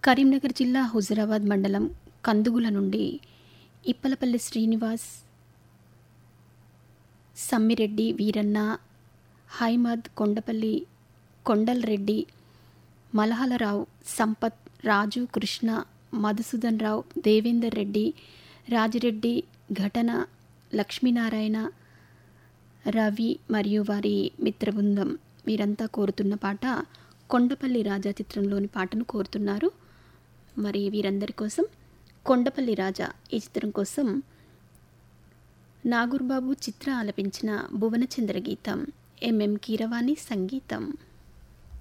కరీంనగర్ జిల్లా హుజురాబాద్ మండలం కందుగుల నుండి ఇప్పలపల్లి శ్రీనివాస్ సమ్మిరెడ్డి వీరన్న హైమద్ కొండపల్లి కొండల్ రెడ్డి మలహలరావు సంపత్ రాజు కృష్ణ మధుసూదన్ రావు దేవేందర్ రెడ్డి రాజిరెడ్డి ఘటన లక్ష్మీనారాయణ రవి మరియు వారి మిత్రబృందం వీరంతా కోరుతున్న పాట కొండపల్లి రాజా చిత్రంలోని పాటను కోరుతున్నారు మరి వీరందరి కోసం కొండపల్లి రాజా ఈ చిత్రం కోసం నాగూర్బాబు చిత్ర ఆలపించిన భువనచంద్ర గీతం ఎంఎం కీరవాణి సంగీతం